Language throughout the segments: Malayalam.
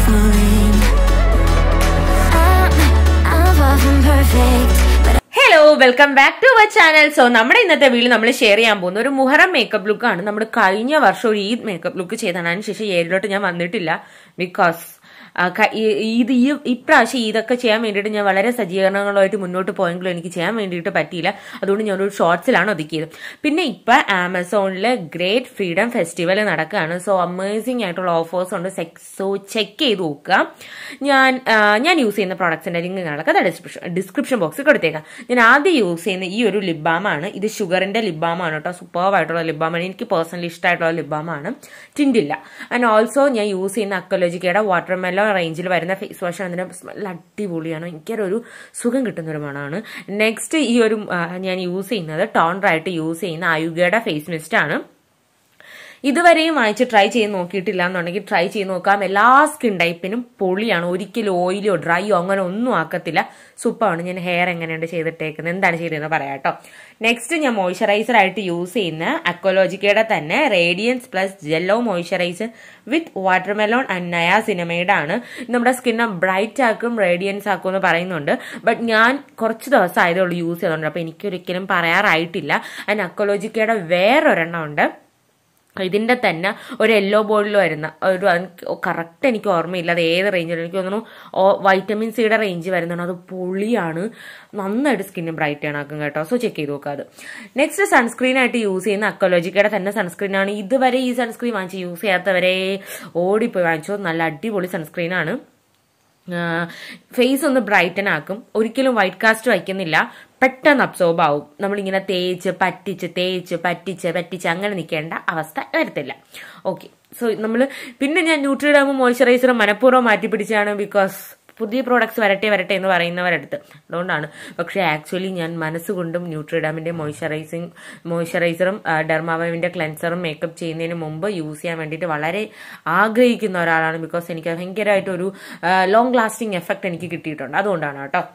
falling. I'm, I'm far from perfect, but hello welcome back to our channel so നമ്മുടെ ഇന്നത്തെ വീഡിയോ നമ്മൾ ഷെയർ ചെയ്യാൻ പോകുന്ന ഒരു മുഹറം മേക്കപ്പ് ലുക്ക് ആണ് നമ്മൾ കഴിഞ്ഞ വർഷം ഒരു ഈദ് മേക്കപ്പ് ലുക്ക് ചെയ്താണ് അതിനുശേഷം ഏരിലോട്ട് ഞാൻ വന്നിട്ടില്ല ബിക്കോസ് ഇത് ഈ ഇപ്രാവശ്യം ഇതൊക്കെ ചെയ്യാൻ വേണ്ടിയിട്ട് ഞാൻ വളരെ സജ്ജീകരണങ്ങളുമായിട്ട് മുന്നോട്ട് പോയെങ്കിലും എനിക്ക് ചെയ്യാൻ വേണ്ടിയിട്ട് പറ്റിയില്ല അതുകൊണ്ട് ഞാനൊരു ഷോർട്സിലാണ് ഒതുക്കിയത് പിന്നെ ഇപ്പൊ ആമസോണിൽ ഗ്രേറ്റ് ഫ്രീഡം ഫെസ്റ്റിവൽ നടക്കുകയാണ് സോ അമേസിംഗ് ആയിട്ടുള്ള ഓഫേഴ്സ് ഉണ്ട് സോ ചെക്ക് ചെയ്ത് നോക്കുക ഞാൻ ആ, ഞാൻ യൂസ് ചെയ്യുന്ന പ്രോഡക്ട്സിന്റെ ലിങ്ക് കാണൊക്കെ ഡിസ്ക്രിപ്ഷൻ ഡിസ്ക്രിപ്ഷൻ ബോക്സിൽ കൊടുത്തേക്കാം ഞാൻ ആദ്യം യൂസ് ചെയ്യുന്ന ഈ ഒരു ലിബാമാണ് ഇത് ഷുഗറിന്റെ ലിബാമാണ് കേട്ടോ സൂപ്പർവ് ആയിട്ടുള്ള ലിബാമാണ് എനിക്ക് പേഴ്സണലി ഇഷ്ടമായിട്ടുള്ള ലിബാമാണ് ടിൻഡില്ല ആൻഡ് ഓൾസോ ഞാൻ യൂസ് ചെയ്യുന്ന അക്കോളജിക്കയുടെ വാട്ടർമെലോ റേഞ്ചിൽ വരുന്ന ഫേസ് വാഷ് അതിന്റെ സ്മെൽ അടിപൊളിയാണ് എനിക്കൊരു സുഖം കിട്ടുന്ന ഒരു മണമാണ് നെക്സ്റ്റ് ഈ ഒരു ആ, ഞാൻ യൂസ് ചെയ്യുന്നത് ടോണറായിട്ട് യൂസ് ചെയ്യുന്ന ആയുഗയുടെ ഫേസ് മിസ്റ്റ് ആണ് ഇതുവരെയും വാങ്ങിച്ച് ട്രൈ ചെയ്ത് നോക്കിയിട്ടില്ല എന്നുണ്ടെങ്കിൽ ട്രൈ ചെയ്ത് നോക്കാം എല്ലാ സ്കിൻ ടൈപ്പിനും പൊളിയാണ് ഒരിക്കലും ഓയിലോ ഡ്രൈയോ അങ്ങനെ ഒന്നും ആക്കത്തില്ല സൂപ്പറാണ് ഞാൻ ഹെയർ എങ്ങനെയുണ്ട് ചെയ്തിട്ടേക്കുന്നത് എന്താണ് ചെയ്തതെന്ന് പറയാം കേട്ടോ നെക്സ്റ്റ് ഞാൻ മോയ്സ്ചറൈസർ ആയിട്ട് യൂസ് ചെയ്യുന്ന അക്കോലോജിക്കയുടെ തന്നെ റേഡിയൻസ് പ്ലസ് ജെല്ലോ മോയ്സ്ചറൈസർ വിത്ത് വാട്ടർമെലോൺ ആൻഡ് നയാ സിനിമയുടെ ആണ് നമ്മുടെ സ്കിന്നെ ബ്രൈറ്റ് ആക്കും റേഡിയൻസ് ആക്കും എന്ന് പറയുന്നുണ്ട് ബട്ട് ഞാൻ കുറച്ച് ദിവസം ആയതേ ഉള്ളൂ യൂസ് ചെയ്തുകൊണ്ട് അപ്പൊ എനിക്കൊരിക്കലും പറയാറായിട്ടില്ല ആൻഡ് അക്കോലോജിക്കയുടെ വേറൊരെണ്ണം ഉണ്ട് ഇതിന്റെ തന്നെ ഒരു യെല്ലോ ബോർഡിൽ വരുന്ന ഒരു കറക്റ്റ് എനിക്ക് ഓർമ്മയില്ല അത് ഏത് റേഞ്ചിൽ എനിക്ക് തോന്നുന്നു ഓ- വൈറ്റമിൻ സിയുടെ റേഞ്ച് വരുന്നുണ്ട് അത് പൊളിയാണ് നന്നായിട്ട് സ്കിന്ന് ബ്രൈറ്റ് ആക്കും കേട്ടോ സോ ചെക്ക് ചെയ്ത് നോക്കുക അത് നെക്സ്റ്റ് സൺസ്ക്രീൻ ആയിട്ട് യൂസ് ചെയ്യുന്ന അക്കോളജിക്കയുടെ തന്നെ സൺസ്ക്രീൻ ആണ് ഇതുവരെ ഈ സൺസ്ക്രീൻ വാങ്ങിച്ച് യൂസ് ചെയ്യാത്തവരെ ഓടിപ്പോയി വാങ്ങിച്ചു നല്ല അടിപൊളി സൺസ്ക്രീൻ ആണ് ഫേസ് ഒന്ന് ബ്രൈറ്റൻ ആക്കും ഒരിക്കലും വൈറ്റ് കാസ്റ്റ് വയ്ക്കുന്നില്ല പെട്ടെന്ന് അബ്സോർബ് ആവും നമ്മളിങ്ങനെ തേച്ച് പറ്റിച്ച് തേച്ച് പറ്റിച്ച് പറ്റിച്ച് അങ്ങനെ നിൽക്കേണ്ട അവസ്ഥ വരത്തില്ല ഓക്കെ സോ നമ്മൾ പിന്നെ ഞാൻ ന്യൂട്രിഡാമും മോയ്സ്ചറൈസറും മനഃപൂർവ്വം മാറ്റി പിടിച്ചാണ് ബിക്കോസ് പുതിയ പ്രോഡക്ട്സ് വരട്ടെ വരട്ടെ എന്ന് പറയുന്നവരടുത്ത് അതുകൊണ്ടാണ് പക്ഷേ ആക്ച്വലി ഞാൻ മനസ്സുകൊണ്ടും ന്യൂട്രിഡാമിന്റെ മോയ്സ്ചറൈസിങ് മോയ്സ്ചറൈസറും ഡെർമാവമിന്റെ ക്ലെൻസറും മേക്കപ്പ് ചെയ്യുന്നതിന് മുമ്പ് യൂസ് ചെയ്യാൻ വേണ്ടിയിട്ട് വളരെ ആഗ്രഹിക്കുന്ന ഒരാളാണ് ബിക്കോസ് എനിക്ക് ഭയങ്കരമായിട്ടൊരു ലോങ് ലാസ്റ്റിംഗ് എഫക്റ്റ് എനിക്ക് കിട്ടിയിട്ടുണ്ട് അതുകൊണ്ടാണ് കേട്ടോ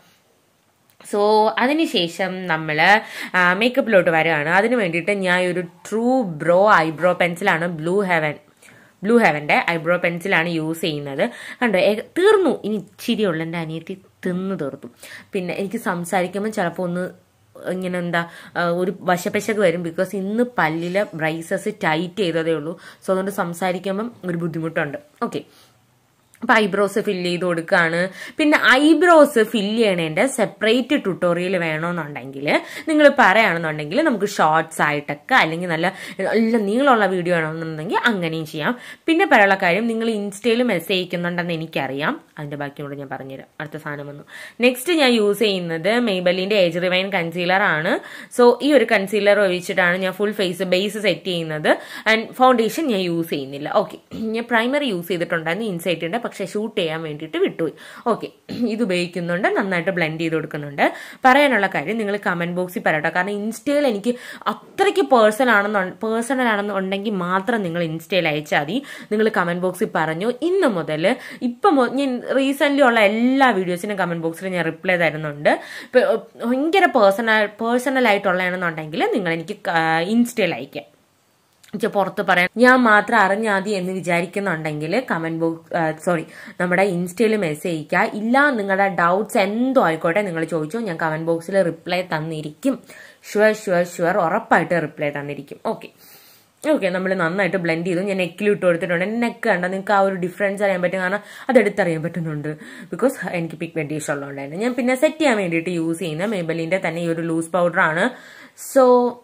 സോ അതിനുശേഷം നമ്മൾ മേക്കപ്പിലോട്ട് വരികയാണ് അതിന് വേണ്ടിയിട്ട് ഞാൻ ഒരു ട്രൂ ബ്രോ ഐബ്രോ പെൻസിലാണ് ബ്ലൂ ഹെവൻ ബ്ലൂ ഹെവന്റെ ഐബ്രോ പെൻസിലാണ് യൂസ് ചെയ്യുന്നത് കണ്ടോ ഏക- തീർന്നു ഇനി ഇച്ചിരിയുള്ള എൻ്റെ അനിയത്തി തിന്നു തീർത്തു പിന്നെ എനിക്ക് സംസാരിക്കുമ്പോൾ ചിലപ്പോൾ ഒന്ന് ഇങ്ങനെ എന്താ ആ, ഒരു വശപ്പശക്ക് വരും ബിക്കോസ് ഇന്ന് പല്ലിലെ ബ്രൈസസ് ടൈറ്റ് ചെയ്തതേ ഉള്ളൂ സോ അതുകൊണ്ട് സംസാരിക്കുമ്പം ഒരു ബുദ്ധിമുട്ടുണ്ട് ഓക്കെ അപ്പൊ ഐബ്രോസ് ഫില്ല് ചെയ്ത് കൊടുക്കുകയാണ് പിന്നെ ഐബ്രോസ് ഫില്ല് ചെയ്യണേന്റെ സെപ്പറേറ്റ് ട്യൂട്ടോറിയൽ വേണമെന്നുണ്ടെങ്കിൽ നിങ്ങൾ പറയുകയാണെന്നുണ്ടെങ്കിൽ നമുക്ക് ഷോർട്സ് ആയിട്ടൊക്കെ അല്ലെങ്കിൽ നല്ല നല്ല നീളമുള്ള വീഡിയോ വേണമെന്നുണ്ടെങ്കിൽ അങ്ങനെയും ചെയ്യാം പിന്നെ പറയാനുള്ള കാര്യം നിങ്ങൾ ഇൻസ്റ്റയിൽ മെസ്സേജ് അയക്കുന്നുണ്ടെന്ന് എനിക്കറിയാം അതിന്റെ ബാക്കിയോട് ഞാൻ പറഞ്ഞുതരാം അടുത്ത സാധനം വന്നു നെക്സ്റ്റ് ഞാൻ യൂസ് ചെയ്യുന്നത് മെയ്ബലിന്റെ ഏജ് റിവൈൻ കൺസീലർ ആണ് സോ ഈ ഒരു കൺസീലർ ഉപയോഗിച്ചിട്ടാണ് ഞാൻ ഫുൾ ഫേസ് ബേസ് സെറ്റ് ചെയ്യുന്നത് ആൻഡ് ഫൗണ്ടേഷൻ ഞാൻ യൂസ് ചെയ്യുന്നില്ല ഓക്കെ ഞാൻ പ്രൈമറി യൂസ് ചെയ്തിട്ടുണ്ടായിരുന്നു ഇൻസൈറ്റിന്റെ പക്ഷെ ഷൂട്ട് ചെയ്യാൻ വേണ്ടിയിട്ട് വിട്ടുപോയി ഓക്കെ ഇത് ഉപയോഗിക്കുന്നുണ്ട് നന്നായിട്ട് ബ്ലെൻഡ് ചെയ്ത് കൊടുക്കുന്നുണ്ട് പറയാനുള്ള കാര്യം നിങ്ങൾ കമന്റ് ബോക്സിൽ പറയട്ടോ കാരണം ഇൻസ്റ്റയിൽ എനിക്ക് അത്രയ്ക്ക് പേഴ്സണൽ ആണെന്ന് പേഴ്സണൽ ആണെന്നുണ്ടെങ്കിൽ മാത്രം നിങ്ങൾ ഇൻസ്റ്റയിൽ അയച്ചാൽ മതി നിങ്ങൾ കമന്റ് ബോക്സിൽ പറഞ്ഞു ഇന്ന് മുതൽ ഇപ്പം മു- ഞാൻ റീസെന്റ് ഉള്ള എല്ലാ വീഡിയോസിനും കമന്റ് ബോക്സിൽ ഞാൻ റിപ്ലൈ തരുന്നുണ്ട് ഇപ്പൊ, ഭയങ്കര പേഴ്സണൽ പേഴ്സണൽ ആയിട്ടുള്ളതാണെന്നുണ്ടെങ്കിൽ നിങ്ങൾ എനിക്ക് ഇൻസ്റ്റയിൽ അയക്കാം എനിക്ക് പുറത്ത് പറയാൻ ഞാൻ മാത്രം അറിഞ്ഞാതി എന്ന് വിചാരിക്കുന്നുണ്ടെങ്കിൽ കമന്റ് ബോക്സ് സോറി നമ്മുടെ ഇൻസ്റ്റയിൽ മെസ്സേജ് അയക്കുക ഇല്ല നിങ്ങളുടെ ഡൗട്ട്സ് എന്തോ ആയിക്കോട്ടെ നിങ്ങൾ ചോദിച്ചോ ഞാൻ കമന്റ് ബോക്സിൽ റിപ്ലൈ തന്നിരിക്കും ഷുവർ ഷുവർ ഷുവർ ഉറപ്പായിട്ട് റിപ്ലൈ തന്നിരിക്കും ഓക്കെ ഓക്കെ നമ്മൾ നന്നായിട്ട് ബ്ലെൻഡ് ചെയ്തു ഞാൻ നെക്കിൽ ഇട്ട് കൊടുത്തിട്ടുണ്ട് എൻ്റെ നെക്ക് കണ്ടോ നിങ്ങൾക്ക് ആ ഒരു ഡിഫറൻസ് അറിയാൻ പറ്റും കാരണം അത് എടുത്തറിയാൻ പറ്റുന്നുണ്ട് ബിക്കോസ് എനിക്ക് പിക് വെൻറ്റേഷൻ ഉള്ളതുകൊണ്ടായിരുന്നു ഞാൻ പിന്നെ സെറ്റ് ചെയ്യാൻ വേണ്ടിയിട്ട് യൂസ് ചെയ്യുന്ന മേബലിൻ്റെ തന്നെ ഈ ഒരു ലൂസ് പൗഡറാണ് സോ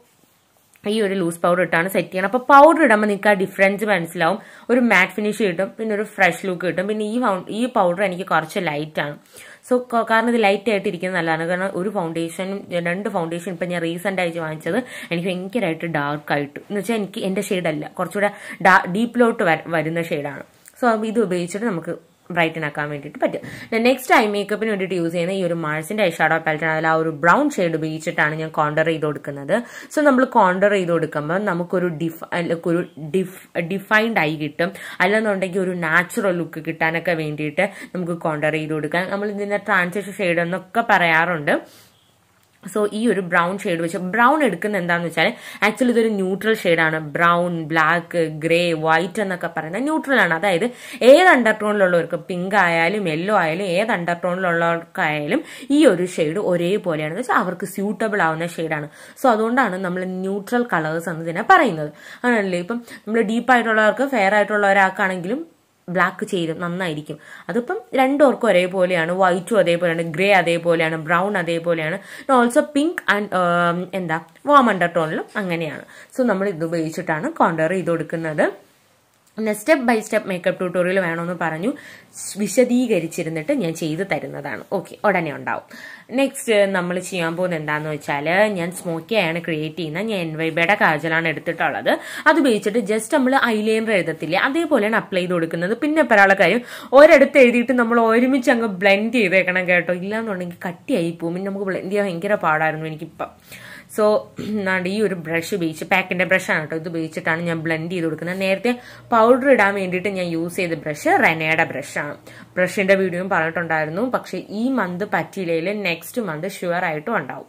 ഈ ഒരു ലൂസ് പൗഡർ ഇട്ടാണ് സെറ്റ് ചെയ്യണം അപ്പോൾ പൗഡർ ഇടുമ്പോൾ നിങ്ങൾക്ക് ആ ഡിഫറൻസ് മനസ്സിലാവും ഒരു മാറ്റ് ഫിനിഷ് കിട്ടും പിന്നെ ഒരു ഫ്രഷ് ലുക്ക് കിട്ടും പിന്നെ ഈ ഫൗ- ഈ പൗഡർ എനിക്ക് കുറച്ച് ലൈറ്റ് ആണ് സോ കാരണം ഇത് ലൈറ്റ് ആയിട്ട് ഇരിക്കുന്നത് നല്ലതാണ് കാരണം ഒരു ഫൗണ്ടേഷനും രണ്ട് ഫൗണ്ടേഷൻ ഇപ്പം ഞാൻ റീസെന്റ് ആയിട്ട് വാങ്ങിച്ചത് എനിക്ക് ഭയങ്കരമായിട്ട് ഡാർക്ക് ആയിട്ട് എന്ന് വെച്ചാൽ എനിക്ക് എൻ്റെ ഷെയ്ഡല്ല കുറച്ചുകൂടെ ഡീപ്പിലോട്ട് വരുന്ന ഷെയ്ഡാണ് സോ ഇത് ഉപയോഗിച്ചിട്ട് നമുക്ക് ബ്രൈറ്റൻ ആക്കാൻ വേണ്ടിയിട്ട് പറ്റും നെക്സ്റ്റ് ഐ മേക്കപ്പിന് വേണ്ടിയിട്ട് യൂസ് ചെയ്യുന്ന ഈ ഒരു മാഴ്സിന്റെ ഐ ഷാഡോ പാലറ്റാണ് അതിൽ ആ ഒരു ബ്രൗൺ ഷെയ്ഡ് ഉപയോഗിച്ചിട്ടാണ് ഞാൻ കോണ്ടർ ചെയ്ത് കൊടുക്കുന്നത് സോ നമ്മൾ കോണ്ടർ ചെയ്ത് കൊടുക്കുമ്പോൾ നമുക്കൊരു ഡിഫ് അല്ല, ഒരു ഡിഫ് ഡിഫൈൻഡ് ആയി കിട്ടും അല്ലെന്നുണ്ടെങ്കിൽ ഒരു നാച്ചുറൽ ലുക്ക് കിട്ടാനൊക്കെ വേണ്ടിയിട്ട് നമുക്ക് കോണ്ടർ ചെയ്ത് കൊടുക്കാം നമ്മൾ ഇതിന്റെ ട്രാൻസിഷൻ ഷെയ്ഡ് എന്നൊക്കെ പറയാറുണ്ട് സോ ഈ ഒരു ബ്രൗൺ ഷെയ്ഡ് വെച്ച് ബ്രൗൺ എടുക്കുന്ന എന്താണെന്ന് വെച്ചാൽ ആക്ച്വലി ഇതൊരു ന്യൂട്രൽ ഷെയ്ഡാണ് ബ്രൗൺ ബ്ലാക്ക് ഗ്രേ വൈറ്റ് എന്നൊക്കെ പറയുന്നത് ന്യൂട്രൽ ആണ് അതായത് ഏത് അണ്ടർടോണിലുള്ളവർക്ക് പിങ്ക് ആയാലും യെല്ലോ ആയാലും ഏത് അണ്ടർടോണിലുള്ളവർക്കായാലും ഈ ഒരു ഷെയ്ഡ് ഒരേപോലെയാണ് എന്ന് വെച്ചാൽ അവർക്ക് സ്യൂട്ടബിൾ ആവുന്ന ഷെയ്ഡാണ് സോ അതുകൊണ്ടാണ് നമ്മൾ ന്യൂട്രൽ കളേഴ്സ് എന്ന് ഇതിനെ പറയുന്നത് അങ്ങനല്ലേ ഇപ്പം നമ്മൾ ഡീപ്പ് ആയിട്ടുള്ളവർക്ക് ഫെയർ ആയിട്ടുള്ള ഒരാൾക്കാണെങ്കിലും ബ്ലാക്ക് ചേരും നന്നായിരിക്കും അതിപ്പം രണ്ടുപേർക്കും ഒരേപോലെയാണ് വൈറ്റും അതേപോലെയാണ് ഗ്രേ അതേപോലെയാണ് ബ്രൗൺ അതേപോലെയാണ് ഓൾസോ പിങ്ക് ആൻഡ് എന്താ വാം അണ്ടർ ടോണിലും അങ്ങനെയാണ് സോ നമ്മൾ ഇത് ഉപയോഗിച്ചിട്ടാണ് കോണ്ടർ ചെയ്ത് കൊടുക്കുന്നത് പിന്നെ step by step makeup tutorial വേണമെന്ന് പറഞ്ഞു വിശദീകരിച്ചിരുന്നിട്ട് ഞാൻ ചെയ്തു തരുന്നതാണ് ഓക്കെ ഉടനെ ഉണ്ടാവും നെക്സ്റ്റ് നമ്മൾ ചെയ്യാൻ പോകുന്നത് എന്താണെന്ന് വെച്ചാൽ ഞാൻ സ്മോക്കിയാണ് ക്രിയേറ്റ് ചെയ്യുന്ന ഞാൻ എൻ വൈബയുടെ കാജലാണ് എടുത്തിട്ടുള്ളത് അത് ഉപയോഗിച്ചിട്ട് ജസ്റ്റ് നമ്മൾ ഐലൈനർ എഴുതത്തില്ലേ അതേപോലെയാണ് അപ്ലൈ ചെയ്ത് കൊടുക്കുന്നത് പിന്നെ പറയാനുള്ള കാര്യം ഒരിടത്ത് എഴുതിയിട്ട് നമ്മൾ ഒരുമിച്ച് അങ്ങ് ബ്ലെൻഡ് ചെയ്തേക്കണം കേട്ടോ ഇല്ലാന്നുണ്ടെങ്കിൽ കട്ടിയായി പോകും പിന്നെ നമുക്ക് ബ്ലെൻഡ് ചെയ്യാൻ ഭയങ്കര പാടായിരുന്നു എനിക്കിപ്പം സോ നാണ്ട് ഈ ഒരു ബ്രഷ് ഉപയോഗിച്ച് പാക്കിന്റെ ബ്രഷാണ് കേട്ടോ ഇത് ഉപയോഗിച്ചിട്ടാണ് ഞാൻ ബ്ലെൻഡ് ചെയ്ത് കൊടുക്കുന്നത് നേരത്തെ പൗഡർ ഇടാൻ വേണ്ടിയിട്ട് ഞാൻ യൂസ് ചെയ്ത ബ്രഷ് റെനയുടെ ബ്രഷാണ് ബ്രഷിന്റെ വീഡിയോയും പറഞ്ഞിട്ടുണ്ടായിരുന്നു പക്ഷെ ഈ മന്ത് പറ്റിയില്ലെങ്കിൽ നെക്സ്റ്റ് മന്ത് ഷുവർ ആയിട്ടും ഉണ്ടാവും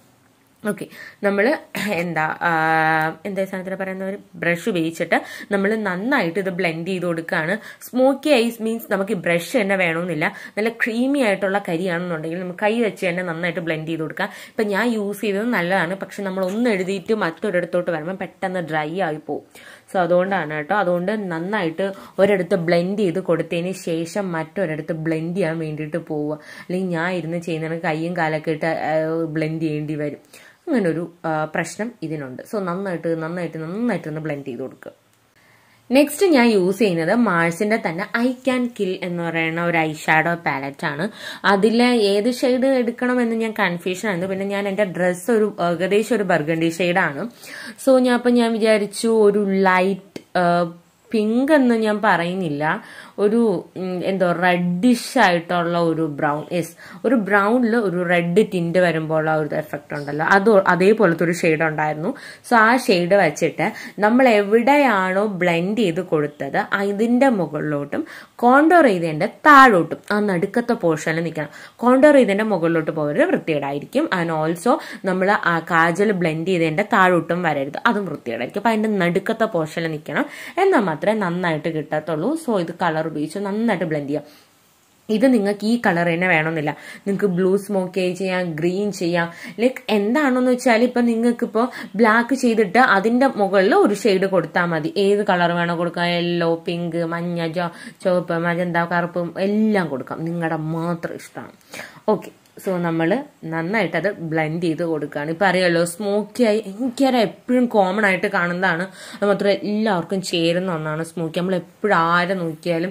ഓക്കെ നമ്മൾ എന്താ ആ, എന്താ ഈ സാധനത്തിന് പറയുന്ന ഒരു ബ്രഷ് ഉപയോഗിച്ചിട്ട് നമ്മൾ നന്നായിട്ട് ഇത് ബ്ലെൻഡ് ചെയ്ത് കൊടുക്കുകയാണ് സ്മോക്കി ഐസ് മീൻസ് നമുക്ക് ഈ ബ്രഷ് തന്നെ വേണമെന്നില്ല നല്ല ക്രീമി ആയിട്ടുള്ള കരിയാണെന്നുണ്ടെങ്കിൽ നമുക്ക് കൈ വെച്ച് തന്നെ നന്നായിട്ട് ബ്ലെൻഡ് ചെയ്ത് കൊടുക്കാം ഇപ്പം ഞാൻ യൂസ് ചെയ്തത് നല്ലതാണ് പക്ഷെ നമ്മൾ ഒന്ന് എഴുതിയിട്ട് മറ്റൊരിടത്തോട്ട് വരുമ്പോൾ പെട്ടെന്ന് ഡ്രൈ ആയി പോകും സോ അതുകൊണ്ടാണ് കേട്ടോ അതുകൊണ്ട് നന്നായിട്ട് ഒരിടത്ത് ബ്ലെൻഡ് ചെയ്ത് കൊടുത്തതിന് ശേഷം മറ്റൊരിടത്ത് ബ്ലെൻഡ് ചെയ്യാൻ വേണ്ടിയിട്ട് പോവുക അല്ലെങ്കിൽ ഞാൻ ഇരുന്ന് ചെയ്യുന്നതിന് കൈയും കാലൊക്കെ ഇട്ട് ബ്ലെൻഡ് ചെയ്യേണ്ടി വരും അങ്ങനെ ഒരു ആ, പ്രശ്നം ഇതിനുണ്ട് സോ നന്നായിട്ട് നന്നായിട്ട് നന്നായിട്ട് ഒന്ന് ബ്ലെൻഡ് ചെയ്ത് കൊടുക്കുക നെക്സ്റ്റ് ഞാൻ യൂസ് ചെയ്യുന്നത് മാഴ്സിന്റെ തന്നെ ഐ ക്യാൻ കിൽ എന്ന് പറയുന്ന ഒരു ഐ ഷാഡോ പാലറ്റ് ആണ് അതിൽ ഏത് ഷെയ്ഡ് എടുക്കണമെന്ന് ഞാൻ കൺഫ്യൂഷൻ ആയിരുന്നു പിന്നെ ഞാൻ എന്റെ ഡ്രസ്സ് ഒരു ഏകദേശം ഒരു ബർഗണ്ടി ഷെയ്ഡാണ് സോ ഞാൻ അപ്പം ഞാൻ വിചാരിച്ചു ഒരു ലൈറ്റ് പിങ്ക് എന്ന് ഞാൻ പറയുന്നില്ല ഒരു ഉം, എന്തോ റെഡിഷ് ആയിട്ടുള്ള ഒരു ബ്രൗൺ യെസ് ഒരു ബ്രൗണിൽ ഒരു റെഡ് ടിൻറ്റ് വരുമ്പോൾ ആ ഒരു എഫക്റ്റ് ഉണ്ടല്ലോ അത് അതേപോലത്തെ ഒരു ഷെയ്ഡ് ഉണ്ടായിരുന്നു സോ ആ ഷെയ്ഡ് വെച്ചിട്ട് നമ്മൾ എവിടെയാണോ ബ്ലെൻഡ് ചെയ്ത് കൊടുത്തത് അതിന്റെ മുകളിലോട്ടും കോണ്ടോർ ചെയ്തതിന്റെ താഴോട്ടും ആ നടുക്കത്തെ പോർഷനിൽ നിൽക്കണം കോണ്ടോർ ചെയ്തതിന്റെ മുകളിലോട്ട് പോകരുത് വൃത്തികേടായിരിക്കും ആൻഡ് ഓൾസോ നമ്മൾ ആ കാജൽ ബ്ലെൻഡ് ചെയ്തതിന്റെ താഴോട്ടും വരരുത് അതും വൃത്തികേടായിരിക്കും അപ്പൊ അതിന്റെ നടുക്കത്തെ പോർഷനിൽ നിൽക്കണം എന്നാൽ മാത്രമേ നന്നായിട്ട് കിട്ടത്തുള്ളൂ സോ ഇത് കളർ ഉപയോഗിച്ച് നന്നായിട്ട് ബ്ലെൻഡ് ചെയ്യാം ഇത് നിങ്ങൾക്ക് ഈ കളർ തന്നെ വേണമെന്നില്ല നിങ്ങൾക്ക് ബ്ലൂ സ്മോക്ക് ചെയ്യാം ഗ്രീൻ ചെയ്യാം ലൈക്ക് എന്താണെന്ന് വെച്ചാൽ ഇപ്പൊ നിങ്ങൾക്ക് ഇപ്പോൾ ബ്ലാക്ക് ചെയ്തിട്ട് അതിന്റെ മുകളിൽ ഒരു ഷെയ്ഡ് കൊടുത്താൽ മതി ഏത് കളർ വേണോ കൊടുക്കാം യെല്ലോ പിങ്ക് മഞ്ഞ ജോ ചുവപ്പ് മജന്ത കറുപ്പ് എല്ലാം കൊടുക്കാം നിങ്ങളുടെ മാത്രം ഇഷ്ടമാണ് ഓക്കെ സോ നമ്മൾ നന്നായിട്ട് അത് ബ്ലെൻഡ് ചെയ്ത് കൊടുക്കുകയാണ് ഇപ്പം അറിയാലോ സ്മോക്കി ആയി എനിക്കറിയാം എപ്പോഴും കോമൺ ആയിട്ട് കാണുന്നതാണ് അത് മാത്രമേ എല്ലാവർക്കും ചേരുന്ന ഒന്നാണ് സ്മോക്കി നമ്മൾ എപ്പോഴും ആരെ നോക്കിയാലും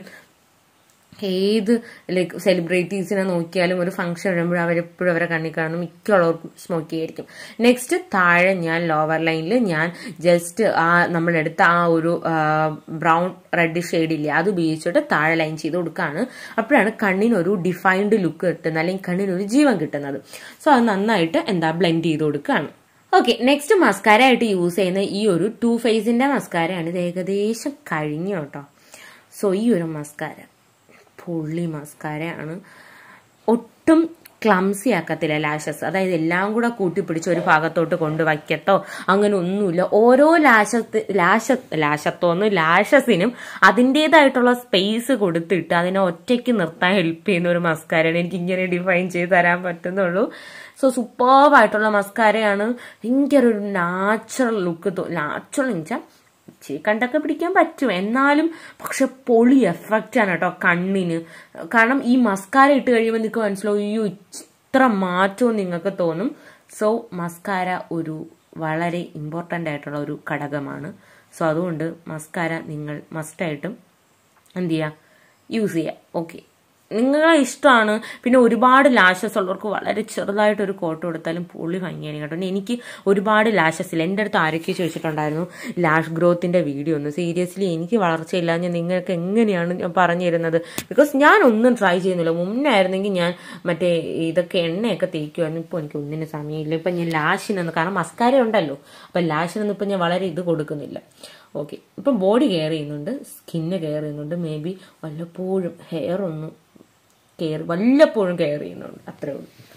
ഏത് ലൈക്ക് സെലിബ്രിറ്റീസിനെ നോക്കിയാലും ഒരു ഫംഗ്ഷൻ വരുമ്പോൾ അവരെപ്പോഴും അവരെ കണ്ണിൽ കാണുന്നു മിക്കുള്ളവർക്കും സ്മോക്കി ആയിരിക്കും നെക്സ്റ്റ് താഴെ ഞാൻ ലോവർ ലൈനിൽ ഞാൻ ജസ്റ്റ് ആ നമ്മളെടുത്ത ആ ഒരു ബ്രൗൺ റെഡ് ഷെയ്ഡ് ഇല്ലേ അത് ഉപയോഗിച്ചിട്ട് താഴെ ലൈൻ ചെയ്ത് കൊടുക്കുകയാണ് അപ്പോഴാണ് കണ്ണിനൊരു ഡിഫൈൻഡ് ലുക്ക് കിട്ടുന്നത് അല്ലെങ്കിൽ കണ്ണിനൊരു ജീവൻ കിട്ടുന്നത് സോ അത് നന്നായിട്ട് എന്താ ബ്ലെൻഡ് ചെയ്ത് കൊടുക്കുകയാണ് ഓക്കെ നെക്സ്റ്റ് മസ്കാര ആയിട്ട് യൂസ് ചെയ്യുന്ന ഈ ഒരു ടു ഫേസിന്റെ മസ്കാരയാണ് ഇത് ഏകദേശം കഴിഞ്ഞു കേട്ടോ സോ ഈ ഒരു മസ്കാര പൊള്ളി മസ്കാരയാണ് ഒട്ടും ക്ലംസി ആക്കത്തില്ല ലാഷസ് അതായത് എല്ലാം കൂടെ കൂട്ടിപ്പിടിച്ച് ഒരു ഭാഗത്തോട്ട് കൊണ്ട് വയ്ക്കത്തോ അങ്ങനെ ഒന്നുമില്ല ഓരോ ലാശത്ത് ലാശ ലാശത്തോന്ന് ലാഷസിനും അതിൻ്റെതായിട്ടുള്ള സ്പേസ് കൊടുത്തിട്ട് അതിനെ ഒറ്റയ്ക്ക് നിർത്താൻ ഹെൽപ്പ് ചെയ്യുന്ന ഒരു മസ്കാരയാണ് എനിക്ക് ഇങ്ങനെ ഡിഫൈൻ ചെയ്ത് തരാൻ പറ്റുന്നുള്ളൂ സോ സൂപ്പർവായിട്ടുള്ള മസ്കാരയാണ് ഭയങ്കര ഒരു നാച്ചുറൽ ലുക്ക് നാച്ചുറൽ എന്ന് വെച്ചാൽ ഇച്ചിരി കണ്ടൊക്കെ പിടിക്കാൻ പറ്റും എന്നാലും പക്ഷെ പൊളി എഫക്റ്റ് ആണ് കേട്ടോ കണ്ണിന് കാരണം ഈ മസ്കാര ഇട്ട് കഴിയുമ്പോൾ നിങ്ങൾക്ക് മനസ്സിലാവും അയ്യോ ഇത്ര മാറ്റവും നിങ്ങൾക്ക് തോന്നും സോ മസ്കാര ഒരു വളരെ ഇമ്പോർട്ടൻ്റ് ആയിട്ടുള്ള ഒരു ഘടകമാണ് സോ അതുകൊണ്ട് മസ്കാര നിങ്ങൾ മസ്റ്റായിട്ടും എന്ത് ചെയ്യുക യൂസ് ചെയ്യുക ഓക്കെ നിങ്ങളെ ഇഷ്ടമാണ് പിന്നെ ഒരുപാട് ലാഷസ് ഉള്ളവർക്ക് വളരെ ചെറുതായിട്ട് ഒരു കോട്ട് കൊടുത്താലും പൊളി ഭംഗിയാണ് കേട്ടോ പിന്നെ എനിക്ക് ഒരുപാട് ലാഷസ് ഇല്ല എൻ്റെ അടുത്ത് ആരൊക്കെ ചോദിച്ചിട്ടുണ്ടായിരുന്നു ലാഷ് ഗ്രോത്തിന്റെ വീഡിയോ ഒന്ന് സീരിയസ്ലി എനിക്ക് വളർച്ചയില്ല ഞാൻ നിങ്ങൾക്ക് എങ്ങനെയാണ് ഞാൻ പറഞ്ഞു തരുന്നത് ബിക്കോസ് ഞാൻ ഒന്നും ട്രൈ ചെയ്യുന്നില്ല മുന്നേ ആയിരുന്നെങ്കിൽ ഞാൻ മറ്റേ ഇതൊക്കെ എണ്ണയൊക്കെ തേക്കുമായിരുന്നു ഇപ്പോൾ എനിക്ക് ഒന്നിനും സമയമില്ല ഇപ്പം ഞാൻ ലാഷിനൊന്ന് കാരണം മസ്കാര ഉണ്ടല്ലോ അപ്പം ലാഷിനൊന്നും ഇപ്പം ഞാൻ വളരെ ഇത് കൊടുക്കുന്നില്ല ഓക്കെ ഇപ്പം ബോഡി കെയർ ചെയ്യുന്നുണ്ട് സ്കിന്ന് കെയർ ചെയ്യുന്നുണ്ട് മേ ബി വല്ലപ്പോഴും ഹെയർ ഒന്ന് കെയർ വല്ലപ്പോഴും കെയർ ചെയ്യുന്നുണ്ട് അത്രേ ഉള്ളൂ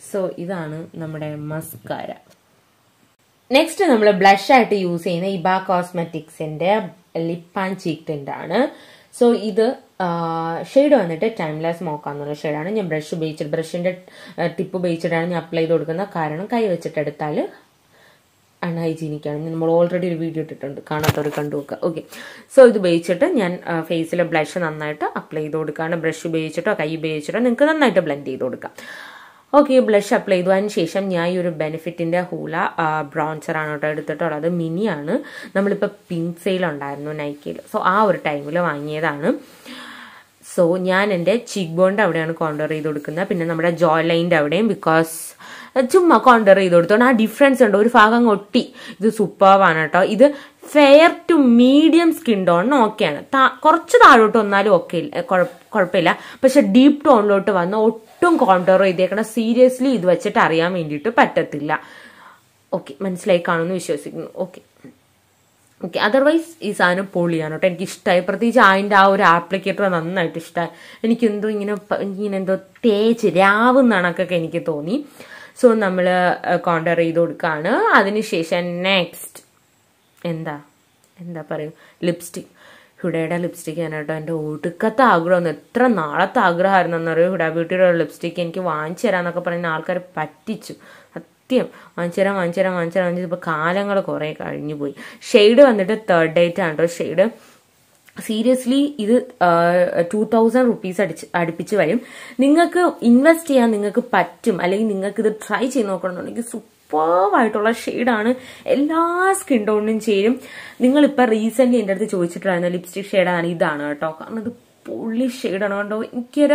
സോ ഇതാണ് നമ്മുടെ മസ്കാര നെക്സ്റ്റ് നമ്മൾ ബ്ലഷ് ആയിട്ട് യൂസ് ചെയ്യുന്ന ഇബ കോസ്മെറ്റിക്സിന്റെ ലിപ്പ് ആൻഡ് ചീക്ക് ടിന്റ് ആണ് സോ ഇത് ഷെയ്ഡ് വന്നിട്ട് ടൈംലെസ് മോക്കാന്നുള്ള ഷെയ്ഡാണ് ഞാൻ ബ്രഷ് ഉപയോഗിച്ചിട്ട് ബ്രഷിന്റെ ടിപ്പ് ഉപയോഗിച്ചിട്ടാണ് ഞാൻ അപ്ലൈ ചെയ്ത് കൊടുക്കുന്നത് കാരണം കൈ വെച്ചിട്ട് എടുത്താൽ അൺഹൈജീനിക് ആണ് നമ്മൾ ഓൾറെഡി ഒരു വീഡിയോ ഇട്ടിട്ടുണ്ട് കാണാത്തവർ കണ്ടു നോക്കുക ഓക്കെ സോ ഇത് ഉപയോഗിച്ചിട്ട് ഞാൻ ഫേസിലെ ബ്ലഷ് നന്നായിട്ട് അപ്ലൈ ചെയ്ത് കൊടുക്കുകയാണ് ബ്രഷ് ഉപയോഗിച്ചിട്ടോ കൈ ഉപയോഗിച്ചിട്ടോ നിങ്ങൾക്ക് നന്നായിട്ട് ബ്ലെൻഡ് ചെയ്ത് കൊടുക്കാം ഓക്കെ ബ്ലഷ് അപ്ലൈ ചെയ്തതിന് ശേഷം ഞാൻ ഈ ഒരു ബെനിഫിറ്റിന്റെ ഹൂല ബ്രോൺസർ ആണ് കേട്ടോ എടുത്തിട്ടുള്ളത് മിനിയാണ് നമ്മളിപ്പോൾ പിങ്ക് സെയിൽ ഉണ്ടായിരുന്നു നൈക്കിയിൽ സോ ആ ഒരു ടൈമിൽ വാങ്ങിയതാണ് സോ ഞാൻ എൻ്റെ ചിക്ക് ബോണ്ട് അവിടെയാണ് കോണ്ടർ ചെയ്ത് കൊടുക്കുന്നത് പിന്നെ നമ്മുടെ ജോ ലൈൻ്റെ അവിടെയും ബിക്കോസ് ചുമ്മാ കോണ്ടർ ചെയ്ത് കൊടുത്തോണ്ട് ആ ഡിഫറൻസ് ഉണ്ട് ഒരു ഭാഗം ഒട്ടി ഇത് സൂപ്പർവാണ് കേട്ടോ ഇത് ഫെയർ ടു മീഡിയം സ്കിൻ ടോണിന് ഓക്കെയാണ് കുറച്ച് താഴോട്ട് വന്നാലും ഓക്കെ കുഴപ്പമില്ല പക്ഷെ ഡീപ്പ് ടോണിലോട്ട് വന്ന് ഒട്ടും കോണ്ടർ ചെയ്തേക്കണം സീരിയസ്ലി ഇത് വെച്ചിട്ട് അറിയാൻ വേണ്ടിയിട്ട് പറ്റത്തില്ല ഓക്കെ മനസ്സിലായി കാണുമെന്ന് വിശ്വസിക്കുന്നു ഓക്കെ ഓക്കെ അതർവൈസ് ഈ സാധനം പൊളിയാണ് കേട്ടോ എനിക്ക് ഇഷ്ടമായി പ്രത്യേകിച്ച് അതിൻ്റെ ആ ഒരു ആപ്ലിക്കേറ്റർ നന്നായിട്ട് ഇഷ്ടമായി എനിക്ക് എന്തോ ഇങ്ങനെ ഇങ്ങനെ എന്തോ തേച്ച് രാവുന്ന കണക്കൊക്കെ എനിക്ക് തോന്നി സോ നമ്മൾ കോണ്ടർ ചെയ്ത് കൊടുക്കുകയാണ് അതിനുശേഷം നെക്സ്റ്റ് എന്താ എന്താ പറയും ലിപ്സ്റ്റിക് ഹുഡയുടെ ലിപ്സ്റ്റിക് ആണ് കേട്ടോ എൻ്റെ ഒടുക്കത്തെ ആഗ്രഹം എത്ര നാളത്തെ ആഗ്രഹമായിരുന്നു എന്നറിയോ ഹുഡ ബ്യൂട്ടിയുടെ ലിപ്സ്റ്റിക് എനിക്ക് വാങ്ങിച്ചു തരാന്നൊക്കെ പറയുന്ന ആൾക്കാർ പറ്റിച്ചു സത്യം വാങ്ങിച്ചു തരാം വാങ്ങിച്ചു തരാം വാങ്ങിച്ചു തരാം വാങ്ങിച്ചു ഇപ്പോൾ കാലങ്ങൾ കുറേ കഴിഞ്ഞു പോയി ഷെയ്ഡ് വന്നിട്ട് തേർഡ് ഡേറ്റ് ആണ് കേട്ടോ ഷെയ്ഡ് സീരിയസ്ലി ഇത് ടൂ തൗസൻഡ് റുപ്പീസ് അടിച്ച് അടുപ്പിച്ച് വരും നിങ്ങൾക്ക് ഇൻവെസ്റ്റ് ചെയ്യാൻ നിങ്ങൾക്ക് പറ്റും അല്ലെങ്കിൽ നിങ്ങൾക്ക് ഇത് ട്രൈ ചെയ്ത് നോക്കണമെന്നുണ്ടെങ്കിൽ സൂപ്പർവായിട്ടുള്ള ഷെയ്ഡാണ് എല്ലാ സ്കിൻ ടോണിനും ചേരും നിങ്ങളിപ്പോൾ റീസെന്റ് എൻ്റെ അടുത്ത് ചോദിച്ചിട്ടുണ്ടായിരുന്ന ലിപ്സ്റ്റിക് ഷെയ്ഡാണ് ഇതാണ് കേട്ടോ കാരണം ഇത് പൊള്ളി ഷെയ്ഡാണ് കണ്ടോ എനിക്കൊരു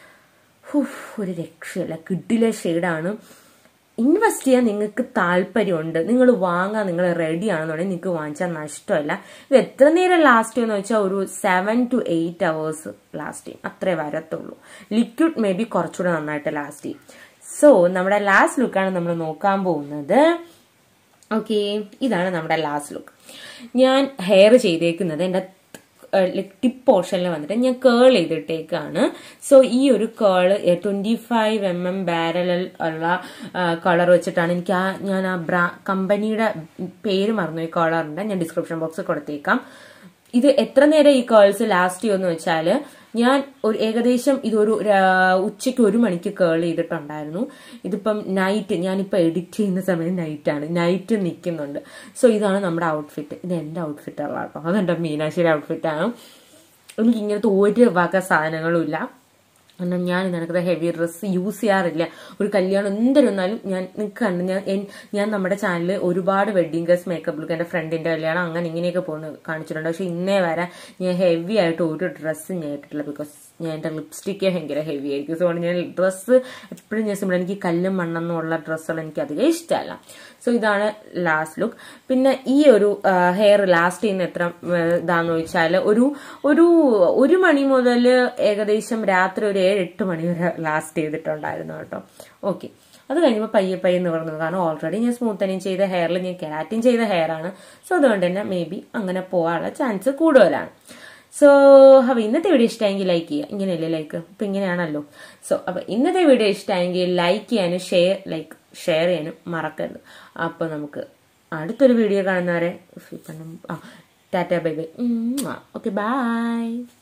ഒരു രക്ഷയില്ല കിഡിലെ ഷെയ്ഡാണ് ഇൻവെസ്റ്റ് ചെയ്യാൻ നിങ്ങൾക്ക് താല്പര്യമുണ്ട് നിങ്ങൾ വാങ്ങാൻ നിങ്ങൾ റെഡി ആണെന്നുണ്ടെങ്കിൽ നിങ്ങൾക്ക് വാങ്ങിച്ചാൽ നഷ്ടമല്ല ഇത് എത്ര നേരം ലാസ്റ്റ് ചെയ്യുമെന്ന് വെച്ചാൽ ഒരു seven to eight hours last ചെയ്യും അത്രേ വരത്തുള്ളൂ ലിക്വിഡ് മേ ബി കുറച്ചുകൂടെ നന്നായിട്ട് ലാസ്റ്റ് ചെയ്യും സോ നമ്മുടെ ലാസ്റ്റ് ലുക്കാണ് നമ്മൾ നോക്കാൻ പോകുന്നത് ഓക്കെ ഇതാണ് നമ്മുടെ ലാസ്റ്റ് ലുക്ക് ഞാൻ ഹെയർ ചെയ്തേക്കുന്നത് എൻ്റെ ടിപ്പ് പോർഷനിൽ വന്നിട്ട് ഞാൻ കേൾ ചെയ്തിട്ടേക്കാണ് സോ ഈ ഒരു curl twenty five M M ബാരലിൽ ഉള്ള കളർ വെച്ചിട്ടാണ് എനിക്ക് ആ ഞാൻ ആ ബ്രാ കമ്പനിയുടെ പേര് മറന്നു ഈ കളറിന്റെ ഞാൻ ഡിസ്ക്രിപ്ഷൻ ബോക്സിൽ കൊടുത്തേക്കാം ഇത് എത്ര നേരം ഈ കേൾസ് ലാസ്റ്റ് ചെയ്യുമെന്ന് വെച്ചാല് ഞാൻ ഒരു ഏകദേശം ഇതൊരു ഉച്ചയ്ക്ക് ഒരു മണിക്ക് കേൾ ചെയ്തിട്ടുണ്ടായിരുന്നു ഇതിപ്പം നൈറ്റ് ഞാനിപ്പോൾ എഡിറ്റ് ചെയ്യുന്ന സമയം നൈറ്റാണ് നൈറ്റ് നിൽക്കുന്നുണ്ട് സോ ഇതാണ് നമ്മുടെ ഔട്ട്ഫിറ്റ് ഇത് എൻ്റെ ഔട്ട്ഫിറ്റ് അല്ല കേട്ടോ അതെൻ്റെ മീനാക്ഷിയുടെ ഔട്ട്ഫിറ്റാണ് എനിക്ക് ഇങ്ങനത്തെ ഒരു വക സാധനങ്ങളും ഇല്ല കാരണം ഞാൻ നിനക്കത് ഹെവി ഡ്രസ്സ് യൂസ് ചെയ്യാറില്ല ഒരു കല്യാണം എന്തിരുന്നാലും ഞാൻ നിൽക്കാണ്ട് ഞാൻ ഞാൻ നമ്മുടെ ചാനലിൽ ഒരുപാട് വെഡിങ് ഡ്രസ് മേക്കപ്പ് ലുക്ക് എൻ്റെ ഫ്രണ്ടിന്റെ കല്യാണം അങ്ങനെ ഇങ്ങനെയൊക്കെ പോകുന്ന കാണിച്ചിട്ടുണ്ട് പക്ഷെ ഇന്നേ വരെ ഞാൻ ഹെവി ആയിട്ട് ഒരു ഡ്രസ്സ് ഞാൻ ഇട്ടിട്ടില്ല ബിക്കോസ് ഞാൻ എൻ്റെ ലിപ്സ്റ്റിക്ക് ഭയങ്കര ഹെവി ആയിരിക്കും സോ ഞാൻ ഡ്രസ്സ് എപ്പോഴും ഞാൻ സിമ്പിൾ എനിക്ക് കല്ലും മണ്ണെന്നുള്ള ഡ്രസ്സുകൾ എനിക്ക് അധികം ഇഷ്ടമല്ല സോ ഇതാണ് ലാസ്റ്റ് ലുക്ക് പിന്നെ ഈ ഒരു ഹെയർ ലാസ്റ്റ് ചെയ്യുന്ന എത്ര ഇതാന്ന് വെച്ചാൽ ഒരു ഒരു ഒരു മണി മുതൽ ഏകദേശം രാത്രി ഒരു ഏഴ് എട്ട് മണി വരെ ലാസ്റ്റ് ചെയ്തിട്ടുണ്ടായിരുന്നു കേട്ടോ ഓക്കെ അത് കഴിയുമ്പോൾ പയ്യെ പയ്യെ നിവർന്നു കാരണം ഓൾറെഡി ഞാൻ സ്മൂത്തനിങ് ചെയ്ത ഹെയറിൽ ഞാൻ കെരാറ്റിൻ ചെയ്ത ഹെയർ ആണ് സോ അതുകൊണ്ട് തന്നെ മേ ബി അങ്ങനെ പോകാനുള്ള ചാൻസ് കൂടുതലാണ് സോ അപ്പൊ ഇന്നത്തെ വീഡിയോ ഇഷ്ടമായെങ്കിൽ ലൈക്ക് ചെയ്യുക ഇങ്ങനെയല്ലേ ലൈക്ക് ഇപ്പൊ ഇങ്ങനെയാണല്ലോ സോ അപ്പൊ ഇന്നത്തെ വീഡിയോ ഇഷ്ടമായെങ്കിൽ ലൈക്ക് ചെയ്യാനും ഷെയർ ലൈക്ക് ഷെയർ ചെയ്യാനും മറക്കരുത് അപ്പൊ നമുക്ക് അടുത്തൊരു വീഡിയോ കാണുന്നവരെ ആ ടാറ്റ ബൈ ബൈ ഓക്കെ ബൈ